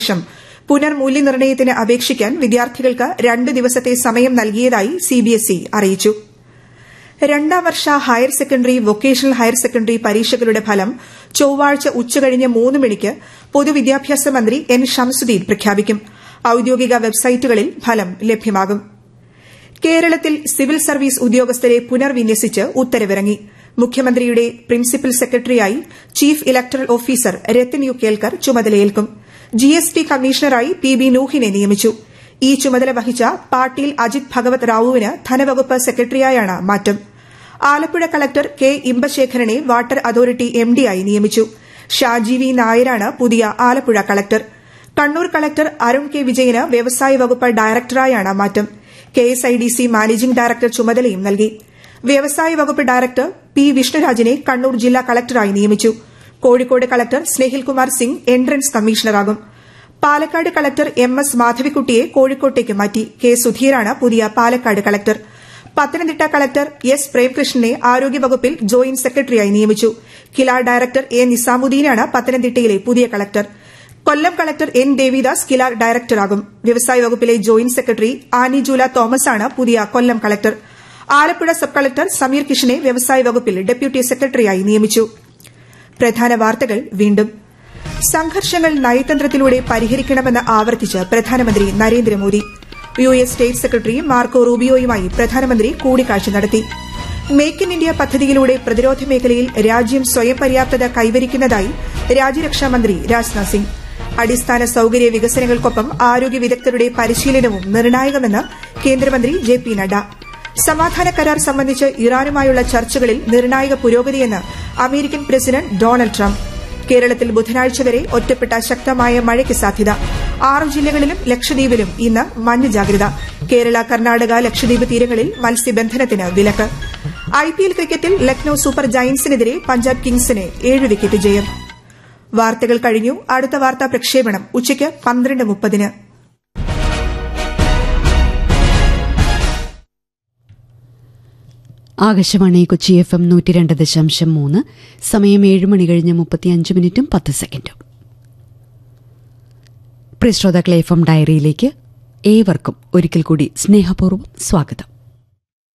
ശേഷം പുനർമൂല്യനിർണ്ണയത്തിന് അപേക്ഷിക്കാൻ വിദ്യാർത്ഥികൾക്ക് രണ്ട് ദിവസത്തെ സമയം നൽകിയതായി സിബിഎസ്ഇ അറിയിച്ചു രണ്ടാം വർഷ higher secondary vocational higher secondary പരീക്ഷകളുടെ ഫലം ചൊവ്വാഴ്ച ഉച്ചകഴിഞ്ഞ് മൂന്ന് മണിക്ക് പൊതുവിദ്യാഭ്യാസ മന്ത്രി എൻ ഷംസുദ്ദീൻ പ്രഖ്യാപിക്കും ഔദ്യോഗിക വെബ്സൈറ്റുകളിൽ ഫലം ലഭ്യമാകും കേരളത്തിൽ സിവിൽ സർവീസ് ഉദ്യോഗസ്ഥരെ പുനർവിന്യസിച്ച് ഉത്തരവിറങ്ങി മുഖ്യമന്ത്രിയുടെ പ്രിൻസിപ്പൽ സെക്രട്ടറിയായി chief electoral officer Rathan U Kelkar ചുമതലയേൽക്കും ജിഎസ്ടി കമ്മീഷണറായി പി ബി നൂഹിനെ നിയമിച്ചു ഈ ചുമതല വഹിച്ച പാട്ടീൽ അജിത് ഭഗവത് റാവുവിന് ധനവകുപ്പ് സെക്രട്ടറിയായാണ് മാറ്റം ആലപ്പുഴ കളക്ടർ കെ ഇമ്പശേഖരനെ വാട്ടർ അതോറിറ്റി എംഡിയായി നിയമിച്ചു ഷാജി വി നായരാണ് പുതിയ Alappuzha collector Kannur collector Arun K വിജയന് വ്യവസായ വകുപ്പ് ഡയറക്ടറായാണ് മാറ്റം കെഎസ്ഐഡിസി മാനേജിംഗ് ഡയറക്ടർ ചുമതലയും നൽകി വ്യവസായ വകുപ്പ് ഡയറക്ടർ പി വിഷ്ണുരാജിനെ കണ്ണൂർ ജില്ലാ കളക്ടറായി നിയമിച്ചു കോഴിക്കോട് കളക്ടർ സ്നേഹിൽകുമാർ സിംഗ് എൻട്രൻസ് കമ്മീഷണറാകും പാലക്കാട് കളക്ടർ എം എസ് മാധവിക്കുട്ടിയെ കോഴിക്കോട്ടേക്ക് മാറ്റി കെ സുധീറാണ് പുതിയ Palakkad collector Pathanamthitta collector S പ്രേംകൃഷ്ണനെ ആരോഗ്യവകുപ്പിൽ ജോയിന്റ് സെക്രട്ടറിയായി നിയമിച്ചു കില ഡയറക്ടർ എ നിസാമുദ്ദീനാണ് പത്തനംതിട്ടയിലെ പുതിയ collector Kollam collector N Devidas KILA ഡയറക്ടറാകും വ്യവസായ വകുപ്പിലെ ജോയിന്റ് സെക്രട്ടറി ആനി ജൂല തോമസാണ് പുതിയ Kollam collector Alappuzha sub collector Sameer കിഷനെ വ്യവസായ വകുപ്പിൽ ഡെപ്യൂട്ടി സെക്രട്ടറിയായി നിയമിച്ചു പ്രധാന വാർത്തകൾ വീണ്ടും സംഘർഷങ്ങൾ നയതന്ത്രത്തിലൂടെ പരിഹരിക്കണമെന്ന് ആവർത്തിച്ച് പ്രധാനമന്ത്രി Narendra Modi U S state secretary Marco റൂബിയോയുമായി പ്രധാനമന്ത്രി കൂടിക്കാഴ്ച നടത്തി മേക്ക് ഇൻ ഇന്ത്യ പദ്ധതിയിലൂടെ പ്രതിരോധ മേഖലയിൽ രാജ്യം സ്വയം പര്യാപ്തത കൈവരിക്കുന്നതായി രാജ്യരക്ഷാമന്ത്രി രാജ്നാഥ് സിംഗ് അടിസ്ഥാന സൌകര്യ വികസനങ്ങൾക്കൊപ്പം ആരോഗ്യ വിദഗ്ധരുടെ പരിശീലനവും നിർണായകമെന്ന് കേന്ദ്രമന്ത്രി ജെ പി നഡ്ഡ സമാധാന കരാർ സംബന്ധിച്ച് ഇറാനുമായുള്ള ചർച്ചകളിൽ നിർണായക പുരോഗതിയെന്ന് അമേരിക്കൻ പ്രസിഡന്റ് ഡൊണാൾഡ് ട്രംപ് കേരളത്തിൽ ബുധനാഴ്ച വരെ ഒറ്റപ്പെട്ട ശക്തമായ മഴയ്ക്ക് സാധ്യത ആറ് ജില്ലകളിലും ലക്ഷദ്വീപിലും ഇന്ന് മഞ്ഞ ജാഗ്രത കേരള കർണാടക ലക്ഷദ്വീപ് തീരങ്ങളിൽ മത്സ്യബന്ധനത്തിന് വിലക്ക് ഐപിഎൽ ക്രിക്കറ്റിൽ ലക്നൌ സൂപ്പർ ജയന്റ്സിനെതിരെ പഞ്ചാബ് കിങ്സിന് ഏഴ് വിക്കറ്റ് ജയം വാർത്തകൾ കഴിഞ്ഞു അടുത്ത വാർത്താ പ്രക്ഷേപണം ഉച്ചയ്ക്ക് പന്ത്രണ്ട് മുപ്പതിന് ആകാശവാണി കൊച്ചി എഫ് എം നൂറ്റി രണ്ട് ദശാംശം മൂന്ന് സമയം ഏഴ് മണി കഴിഞ്ഞ് മുപ്പത്തിയഞ്ച് മിനിറ്റും പത്ത് സെക്കൻഡും പ്രിയ ശ്രോതാക്കളെ എഫ് എം ഡയറിയിലേക്ക് ഏവർക്കും ഒരിക്കൽ കൂടി സ്നേഹപൂർവ്വം സ്വാഗതം